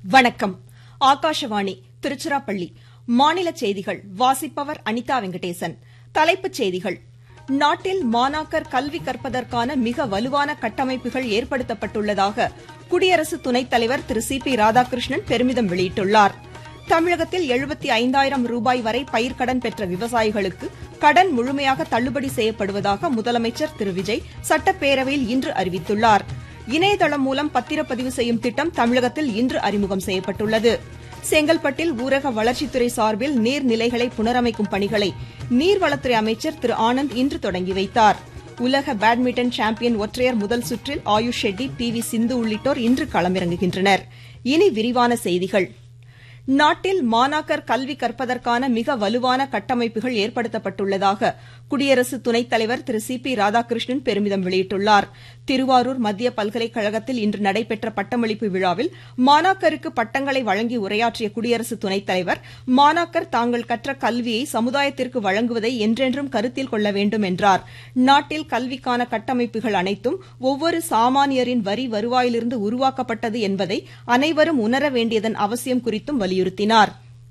வணக்கம் ஆகாஷவாணி திருச்சிராப்பள்ளி மாநில செய்திகள் வாசிப்பவர் அனிதா வெங்கடேசன் தலைப்புச் செய்திகள் நாட்டில் மாணாக்கர் கல்வி கற்பதற்கான மிக வலுவான கட்டமைப்புகள் ஏற்படுத்தப்பட்டுள்ளதாக குடியரசு துணைத் தலைவர் திரு சி பி ராதாகிருஷ்ணன் பெருமிதம் வெளியிட்டுள்ளார் தமிழகத்தில் எழுபத்தி ஐந்தாயிரம் ரூபாய் வரை பயிர்க்கடன் பெற்ற விவசாயிகளுக்கு கடன் முழுமையாக தள்ளுபடி செய்யப்படுவதாக முதலமைச்சர் திரு விஜய் சட்டப்பேரவையில் இன்று அறிவித்துள்ளார் இணையதளம் மூலம் பத்திரப்பதிவு செய்யும் திட்டம் தமிழகத்தில் இன்று அறிமுகம் செய்யப்பட்டுள்ளது செங்கல்பட்டில் ஊரக வளர்ச்சித்துறை சார்பில் நீர்நிலைகளை புனரமைக்கும் பணிகளை நீர்வளத்துறை அமைச்சர் திரு ஆனந்த் இன்று தொடங்கி வைத்தார் உலக பேட்மிண்டன் சாம்பியன் ஒற்றையர் முதல் சுற்றில் ஆயுஷ் ஷெட்டி பி வி சிந்து உள்ளிட்டோர் இன்று களமிறங்குகின்றனர் இனி விரிவான செய்திகள் நாட்டில் மாணாக்கர் கல்வி கற்பதற்கான மிக வலுவான கட்டமைப்புகள் ஏற்படுத்தப்பட்டுள்ளதாக குடியரசு துணைத் தலைவர் திரு சி பி ராதாகிருஷ்ணன் பெருமிதம் வெளியிட்டுள்ளார் திருவாரூர் மத்திய பல்கலைக்கழகத்தில் இன்று நடைபெற்ற பட்டமளிப்பு விழாவில் மாணாக்கருக்கு பட்டங்களை வழங்கி உரையாற்றிய குடியரசு துணைத் தலைவர் மாணாக்கர் தாங்கள் கற்ற கல்வியை சமுதாயத்திற்கு வழங்குவதை என்றென்றும் கருத்தில் கொள்ள வேண்டும் என்றார் நாட்டில் கல்விக்கான கட்டமைப்புகள் அனைத்தும் ஒவ்வொரு சாமானியரின் வரி வருவாயிலிருந்து உருவாக்கப்பட்டது என்பதை அனைவரும் உணர வேண்டியதன் அவசியம் குறித்தும் வலியுறுத்தினார்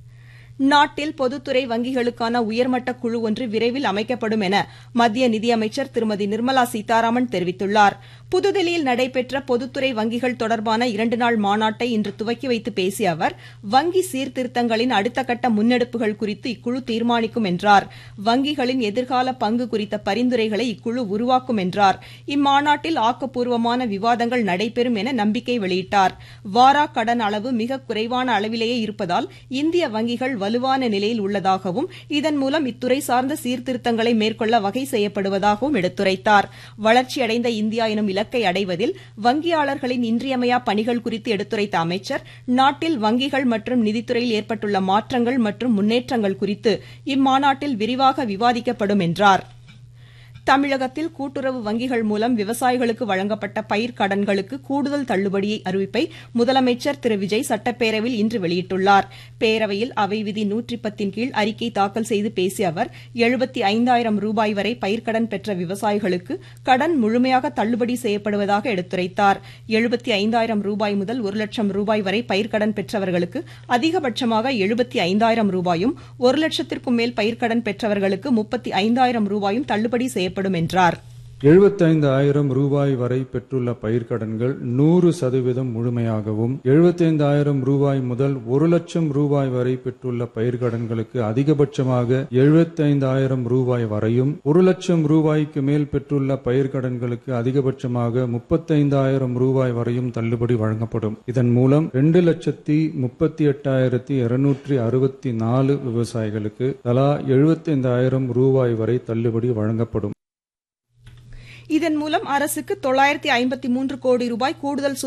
நாட்டில் பொதுத்துறை வங்கிகளுக்கான உயர்மட்ட குழு ஒன்று விரைவில் அமைக்கப்படும் என மத்திய நிதியமைச்சர் திருமதி நிர்மலா சீதாராமன் தெரிவித்துள்ளார் புதுதில்லியில் நடைபெற்ற பொதுத்துறை வங்கிகள் தொடர்பான இரண்டு நாள் மாநாட்டை இன்று துவக்கி வைத்து பேசிய அவர் வங்கி சீர்திருத்தங்களின் அடுத்த கட்ட முன்னெடுப்புகள் குறித்து இக்குழு தீர்மானிக்கும் என்றார் வங்கிகளின் எதிர்கால பங்கு குறித்த பரிந்துரைகளை இக்குழு உருவாக்கும் என்றார் இம்மாநாட்டில் ஆக்கப்பூர்வமான விவாதங்கள் நடைபெறும் என நம்பிக்கை வெளியிட்டார் வாரா கடன் அளவு மிக குறைவான அளவிலேயே இருப்பதால் இந்திய வங்கிகள் வலுவான நிலையில் உள்ளதாகவும் இதன் மூலம் இத்துறை சார்ந்த சீர்திருத்தங்களை மேற்கொள்ள வகை செய்யப்படுவதாகவும் எடுத்துரைத்தார் வளர்ச்சியடைந்த இந்தியா எனும் இலக்கை அடைவதில் வங்கியாளர்களின் இன்றியமையா பணிகள் குறித்து எடுத்துரைத்த அமைச்சர் நாட்டில் வங்கிகள் மற்றும் நிதித்துறையில் ஏற்பட்டுள்ள மாற்றங்கள் மற்றும் முன்னேற்றங்கள் குறித்து இம்மாநாட்டில் விரிவாக விவாதிக்கப்படும் என்றார் தமிழகத்தில் கூட்டுறவு வங்கிகள் மூலம் விவசாயிகளுக்கு வழங்கப்பட்ட பயிர் கடன்களுக்கு கூடுதல் தள்ளுபடி அறிவிப்பை முதலமைச்சர் திரு விஜய் சட்டப்பேரவையில் இன்று வெளியிட்டுள்ளார் பேரவையில் அவை விதி நூற்றி பத்தின் கீழ் அறிக்கை தாக்கல் செய்து பேசிய அவர் எழுபத்தி ஐந்தாயிரம் ரூபாய் வரை பயிர்க்கடன் பெற்ற விவசாயிகளுக்கு கடன் முழுமையாக தள்ளுபடி செய்யப்படுவதாக எடுத்துரைத்தார் எழுபத்தி ஐந்தாயிரம் ரூபாய் முதல் ஒரு லட்சம் ரூபாய் வரை பயிர்க்கடன் பெற்றவர்களுக்கு அதிகபட்சமாக எழுபத்தி ஐந்தாயிரம் ரூபாயும் ஒரு லட்சத்திற்கும் மேல் பயிர்க்கடன் பெற்றவர்களுக்கு முப்பத்தி ஐந்தாயிரம் ரூபாயும் தள்ளுபடி செய்யப்படும் செய்யப்படும் என்றார் எழுபத்தைந்து ஆயிரம் ரூபாய் வரை பெற்றுள்ள பயிர்க்கடன்கள் நூறு சதவீதம் முழுமையாகவும் எழுபத்தைந்து ஆயிரம் ரூபாய் முதல் ஒரு லட்சம் ரூபாய் வரை பெற்றுள்ள பயிர்க்கடன்களுக்கு அதிகபட்சமாக எழுபத்தைந்து ஆயிரம் ரூபாய் வரையும் ஒரு லட்சம் ரூபாய்க்கு மேல் பெற்றுள்ள பயிர்க்கடன்களுக்கு அதிகபட்சமாக முப்பத்தைந்தாயிரம் ரூபாய் வரையும் தள்ளுபடி வழங்கப்படும் இதன் மூலம் இரண்டு லட்சத்தி முப்பத்தி எட்டாயிரத்தி இருநூற்றி அறுபத்தி நாலு விவசாயிகளுக்கு தலா எழுபத்தைந்து ஆயிரம் ரூபாய் வரை தள்ளுபடி வழங்கப்படும் இதன் மூலம் அரசுக்கு தொள்ளாயிரத்தி ஐம்பத்தி மூன்று கோடி ரூபாய் கூடுதல்